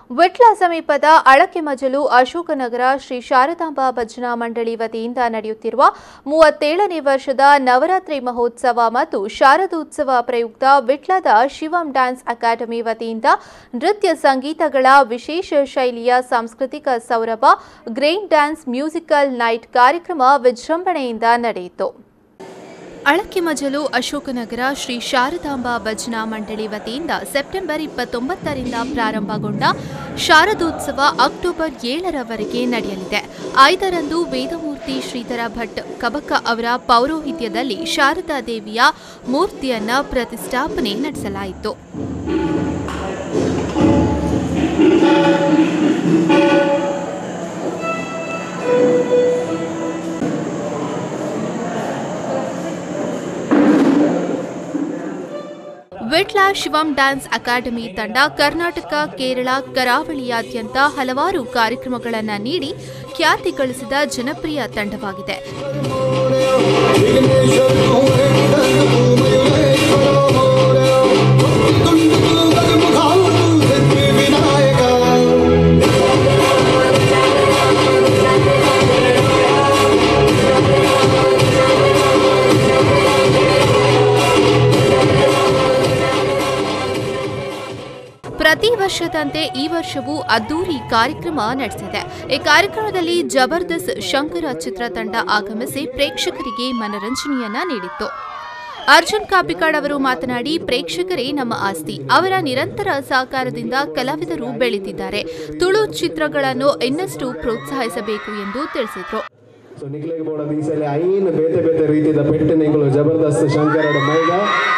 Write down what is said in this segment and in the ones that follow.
ವಿಟ್ಲ ಸಮೀಪದ ಅಳಕೆಮಜಲು ಅಶೋಕನಗರ ಶ್ರೀ ಶಾರದಾಂಬಾ ಭಜನಾ ಮಂಡಳಿ ವತಿಯಿಂದ ನಡೆಯುತ್ತಿರುವ ಮೂವತ್ತೇಳನೇ ವರ್ಷದ ನವರಾತ್ರಿ ಮಹೋತ್ಸವ ಮತ್ತು ಶಾರದೋತ್ಸವ ಪ್ರಯುಕ್ತ ವಿಟ್ಲದ ಶಿವಂ ಡ್ಯಾನ್ಸ್ ಅಕಾಡೆಮಿ ವತಿಯಿಂದ ನೃತ್ಯ ಸಂಗೀತಗಳ ವಿಶೇಷ ಶೈಲಿಯ ಸಾಂಸ್ಕೃತಿಕ ಸೌರಭ ಗ್ರೇನ್ ಡ್ಯಾನ್ಸ್ ಮ್ಯೂಸಿಕಲ್ ನೈಟ್ ಕಾರ್ಯಕ್ರಮ ವಿಜೃಂಭಣೆಯಿಂದ ನಡೆಯಿತು ಅಳಕೆಮಜಲು ಅಶೋಕನಗರ ಶ್ರೀ ಶಾರದಾಂಬಾ ಭಜನಾ ಮಂಡಳಿ ವತಿಯಿಂದ ಸೆಪ್ಟೆಂಬರ್ ಇಪ್ಪತ್ತೊಂಬತ್ತರಿಂದ ಪ್ರಾರಂಭಗೊಂಡ ಶಾರದೋತ್ಸವ ಅಕ್ಟೋಬರ್ ಏಳರವರೆಗೆ ನಡೆಯಲಿದೆ ಐದರಂದು ವೇದಮೂರ್ತಿ ಶ್ರೀಧರ ಭಟ್ ಕಬಕ ಅವರ ಪೌರೋಹಿತ್ಯದಲ್ಲಿ ಶಾರದಾ ದೇವಿಯ ಮೂರ್ತಿಯನ್ನ ಪ್ರತಿಷ್ಠಾಪನೆ ನಡೆಸಲಾಯಿತು ವಿಟ್ಲ ಶಿವಂ ಡ್ಯಾನ್ಸ್ ಅಕಾಡೆಮಿ ತಂಡ ಕರ್ನಾಟಕ ಕೇರಳ ಕರಾವಳಿಯಾದ್ಯಂತ ಹಲವಾರು ಕಾರ್ಯಕ್ರಮಗಳನ್ನು ನೀಡಿ ಖ್ಯಾತಿ ಗಳಿಸಿದ ಜನಪ್ರಿಯ ತಂಡವಾಗಿದೆ ಪ್ರತಿ ವರ್ಷದಂತೆ ಈ ವರ್ಷವೂ ಅದ್ದೂರಿ ಕಾರ್ಯಕ್ರಮ ನಡೆಸಿದೆ ಈ ಕಾರ್ಯಕ್ರಮದಲ್ಲಿ ಜಬರ್ದಸ್ತ್ ಶಂಕರ ಚಿತ್ರತಂಡ ಆಗಮಿಸಿ ಪ್ರೇಕ್ಷಕರಿಗೆ ಮನರಂಜನೆಯನ್ನ ನೀಡಿತ್ತು ಅರ್ಜುನ್ ಕಾಪಿಕಾಡ್ ಅವರು ಮಾತನಾಡಿ ಪ್ರೇಕ್ಷಕರೇ ನಮ್ಮ ಆಸ್ತಿ ಅವರ ನಿರಂತರ ಸಹಕಾರದಿಂದ ಕಲಾವಿದರು ಬೆಳೆದಿದ್ದಾರೆ ತುಳು ಚಿತ್ರಗಳನ್ನು ಇನ್ನಷ್ಟು ಪ್ರೋತ್ಸಾಹಿಸಬೇಕು ಎಂದು ತಿಳಿಸಿದರು ಸೊ ನಿಖಿಲಿಗೆ ಬೋಡದ ಈ ಸಲ ಐನ್ ಬೇತೆ ಬೇತೆ ರೀತಿಯ ಪೆಟ್ಟು ನಿಖಲು ಜಬರ್ದಸ್ತ್ ಶಂಕರಡ ಮೈದ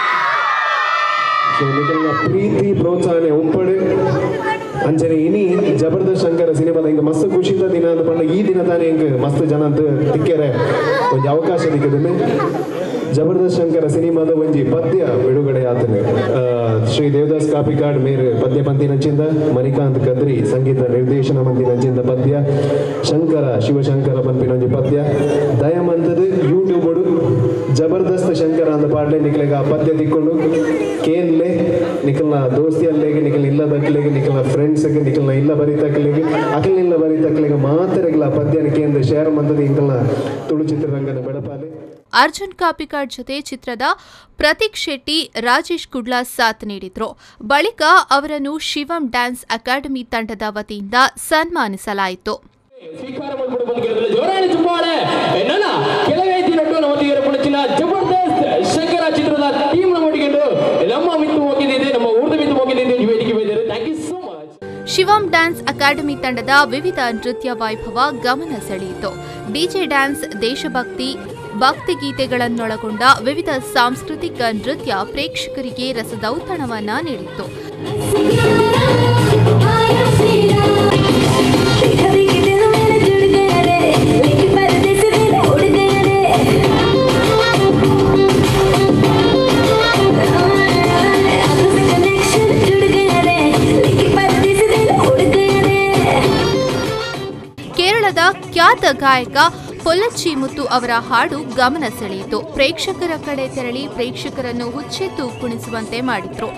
ಸೊ ನಿಖಲ್ನ ಪ್ರೀತಿ ಪ್ರೋತ್ಸಾಹನೆ ಉಂಪಡು ಅಂಚನೆ ಇನಿ ಜಬರ್ದಸ್ತ್ ಶಂಕರ ಸಿನಿಮಾದ ಹಿಂಗೆ ಮಸ್ತ್ ಖುಷಿದ ದಿನ ಅಂತ ಪಂಡ ಈ ದಿನ ತಾನೇ ಹಿಂಗೆ ಮಸ್ತ್ ಜನ ಅಂತ ತಿಕ್ಕೆರೆ ಒಂದು ಅವಕಾಶ ದಿಕ್ಕದನ್ನು ಜಬರ್ದಸ್ತ್ ಶಂಕರ ಸಿನಿಮಾದ ಒಂಜಿ ಪದ್ಯ ಬಿಡುಗಡೆ ಆತನೆ ಆ, ಶ್ರೀ ದೇವದಾಸ್ ಕಾಪಿಕಾಡ್ ಮೇರ್ ಪದ್ಯ ಪಂತಿನಂಚಿಂದ ಮಣಿಕಾಂತ್ ಕದ್ರಿ ಸಂಗೀತ ನಿರ್ದೇಶನ ಮಂದಿನಂಚಿಂದ ಪದ್ಯ ಶಂಕರ ಶಿವಶಂಕರ ಪಂಪಿನೊಂಜಿ ಪದ್ಯ ದಯಮಂತದ ಯೂಟ್ಯೂಬ್ ಜಬರ್ದಸ್ತ್ ಶಂಕರ ಅಂತ ಪಾಡ್ಲೆ ನಿಖಲಿಗೆ ಆ ಪದ್ಯ ತಿಕ್ಕೊಂಡು ಕೇನ್ಲೆ ನಿಖಲ್ನ ದೋಸ್ತಿಯಲ್ಲೇಗೆ ನಿಖಲ್ ಇಲ್ಲ ದಕ್ಲಿಗೆ ನಿಖಲ್ನ ಫ್ರೆಂಡ್ಸ್ಗೆ ನಿಖಲ್ನ ಇಲ್ಲ ಬರೀತಕ್ಲಿಗೆ ಅಕಲ್ ಇಲ್ಲ ಬರೀತಕ್ಲಿಗೆ ಮಾತರೆಗಳ ಆ ಪದ್ಯನ ಕೇಂದ್ರ ಶೇರ್ ಮಂತದ ಇಂಕಲ್ನ ತುಳು ಚಿತ್ರರಂಗದ ಬೆಳಪಾಲೆ ಅರ್ಜುನ್ ಕಾಪಿಕಾಡ್ ಜೊತೆ ಚಿತ್ರದ ಪ್ರತೀಕ್ ಶೆಟ್ಟಿ ರಾಜೇಶ್ ಕುಡ್ಲಾ ಸಾಥ್ ನೀಡಿದ್ರು ಬಳಿಕ ಅವರನ್ನು ಶಿವಂ ಡ್ಯಾನ್ಸ್ ಅಕಾಡೆಮಿ ತಂಡದ ವತಿಯಿಂದ ಸನ್ಮಾನಿಸಲಾಯಿತು ಸ್ವೀಕಾರ ಮಾಡ್ಬಿಟ್ಟು ಬಂದು ಕೇಳಿದ್ರೆ ಜೋರಾಣಿ ಚುಪ್ಪಾಳೆ ನನ್ನ ಕೆಲವೇ ದಿನಟ್ಟು ನಮ್ಮ ತೀರ ಪುಣಚಿನ ಜಬರ್ದಸ್ತ್ ಶಂಕರ ಚಿತ್ರದ ಟೀಮ್ ನ ಮಾಡಿಕೊಂಡು ನಮ್ಮ ಮಿತ್ತು ಹೋಗಿದ್ದಿದೆ ನಮ್ಮ ಊರ್ದ ಮಿತ್ತು ಹೋಗಿದ್ದಿದೆ ನೀವು ವೇದಿಕೆ ಬಂದಿದ್ದಾರೆ thank you so much Shivam dance academy ತಂಡದ ವಿವಿಧ ನೃತ್ಯ ವೈಭವ ಗಮನ ಸೆಳೆಯಿತು ಡಿಜೆ ಡ್ಯಾನ್ಸ್ ದೇಶಭಕ್ತಿ ಭಕ್ತಿಗೀತೆಗಳನ್ನೊಳಗೊಂಡ ವಿವಿಧ ಸಾಂಸ್ಕೃತಿಕ ನೃತ್ಯ ಪ್ರೇಕ್ಷಕರಿಗೆ ರಸದೌತಣವನ್ನ ನೀಡಿತು कभी के दिल मेरे जुड़ गया रे लेकिन परदेसी दिल उड़ गया रे आंखों से कनेक्शन जुड़ गया रे लेकिन परदेसी दिल उड़ गया रे ಕೇರಳದ ಖ್ಯಾತ ಗಾಯಕ ಪೊಲ್ಲಚ್ಚಿ ಮುತ್ತು ಅವರ ಹಾಡು ಗಮನ ಸೆಳೆಯಿತು ಪ್ರೇಕ್ಷಕರ ಕಡೆ ತೆರಳಿ ಪ್ರೇಕ್ಷಕರನ್ನು ಹುಚ್ಚೆತ್ತು ಕುಣಿಸುವಂತೆ ಮಾಡಿದ್ರು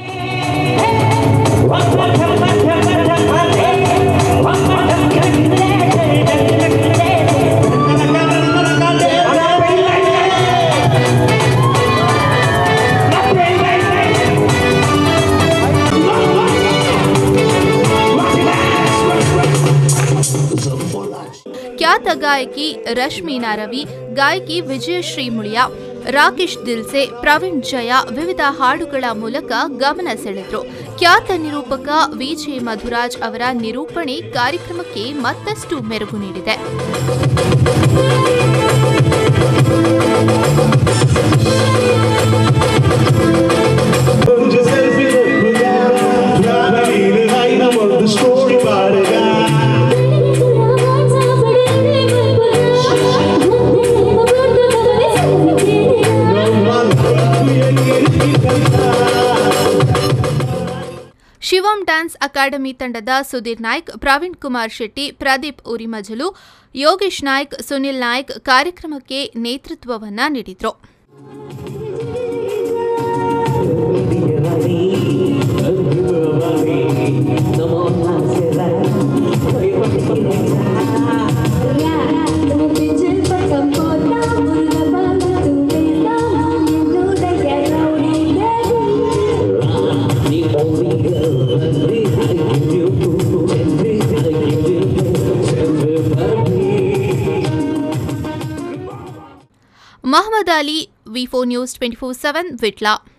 ಖ್ಯಾತ ಗಾಯಕಿ ರಶ್ಮೀನಾ ರವಿ ಗಾಯಕಿ ವಿಜಯಶ್ರೀ ಮುಳಿಯ ರಾಕೇಶ್ ದಿಲ್ಸೆ ಪ್ರವೀಣ್ ಜಯ ವಿವಿಧ ಹಾಡುಗಳ ಮೂಲಕ ಗಮನ ಸೆಳೆದ್ರು ಖ್ಯಾತ ನಿರೂಪಕ ವಿಜೆ ಮಧುರಾಜ್ ಅವರ ನಿರೂಪಣೆ ಕಾರ್ಯಕ್ರಮಕ್ಕೆ ಮತ್ತಷ್ಟು ಮೆರುಗು ನೀಡಿದೆ Just as we look together, traveling high, I'm on the story about a guy. Shivam dance academy ತಂಡದ ಸುಧೀರ್ ನಾಯ್ಕ್ ಪ್ರವೀಣ್ ಕುಮಾರ್ ಶೆಟ್ಟಿ ಪ್ರದೀಪ್ ಉರಿಮಜಲು ಯೋಗೇಶ್ ನಾಯ್ಕ್ ಸುನಿಲ್ ನಾಯ್ಕ್ ಕಾರ್ಯಕ್ರಮಕ್ಕೆ ನೇತೃತ್ವವನ್ನ ನೀಡಿದ್ರು ನಮೋ Como pinche pacapota, una banda tu vida, menuda que ahorita The only girl, I give you, I give you, everybody. Mohammed Ali V four news twenty four seven Vitla